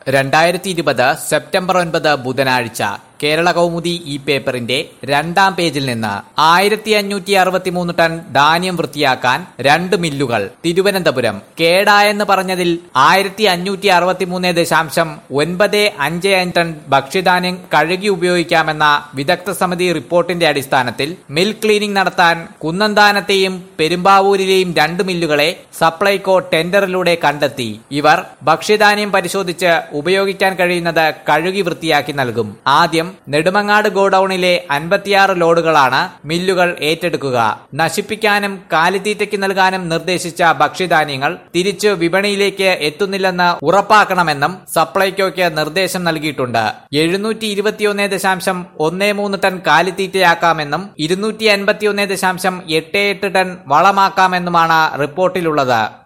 രണ്ടായിരത്തി ഇരുപത് സെപ്റ്റംബർ ഒൻപത് ബുധനാഴ്ച കേരള കൗമുദി ഈ പേപ്പറിന്റെ രണ്ടാം പേജിൽ നിന്ന് ആയിരത്തി അഞ്ഞൂറ്റി അറുപത്തിമൂന്ന് ടൺ ധാന്യം വൃത്തിയാക്കാൻ രണ്ട് മില്ലുകൾ തിരുവനന്തപുരം കേടായെന്ന് പറഞ്ഞതിൽ ആയിരത്തി അഞ്ഞൂറ്റി അറുപത്തിമൂന്ന് ദശാംശം ഒൻപത് അഞ്ച് അഞ്ച് ടൺ ഭക്ഷ്യധാന്യം കഴുകി ഉപയോഗിക്കാമെന്ന വിദഗ്ധ സമിതി റിപ്പോർട്ടിന്റെ അടിസ്ഥാനത്തിൽ മിൽ ക്ലീനിംഗ് നടത്താൻ കുന്നന്താനത്തെയും പെരുമ്പാവൂരിലെയും രണ്ട് മില്ലുകളെ സപ്ലൈകോ ടെൻഡറിലൂടെ കണ്ടെത്തി ഇവർ ഭക്ഷ്യധാന്യം പരിശോധിച്ച് ഉപയോഗിക്കാൻ കഴിയുന്നത് കഴുകി വൃത്തിയാക്കി നൽകും ആദ്യം നെടുമങ്ങാട് ഗോഡൌണിലെ അൻപത്തിയാറ് ലോഡുകളാണ് മില്ലുകൾ ഏറ്റെടുക്കുക നശിപ്പിക്കാനും കാലിത്തീറ്റയ്ക്ക് നൽകാനും നിർദ്ദേശിച്ച ഭക്ഷ്യധാന്യങ്ങൾ തിരിച്ചു വിപണിയിലേക്ക് എത്തുന്നില്ലെന്ന് ഉറപ്പാക്കണമെന്നും സപ്ലൈകോയ്ക്ക് നിർദ്ദേശം നൽകിയിട്ടുണ്ട് എഴുന്നൂറ്റി ഇരുപത്തിയൊന്ന് ദശാംശം ഒന്ന് മൂന്ന് ടൺ കാലിത്തീറ്റയാക്കാമെന്നും ഇരുന്നൂറ്റി അൻപത്തിയൊന്ന് ദശാംശം എട്ട് എട്ട് ടൺ വളമാക്കാമെന്നുമാണ് റിപ്പോർട്ടിലുള്ളത്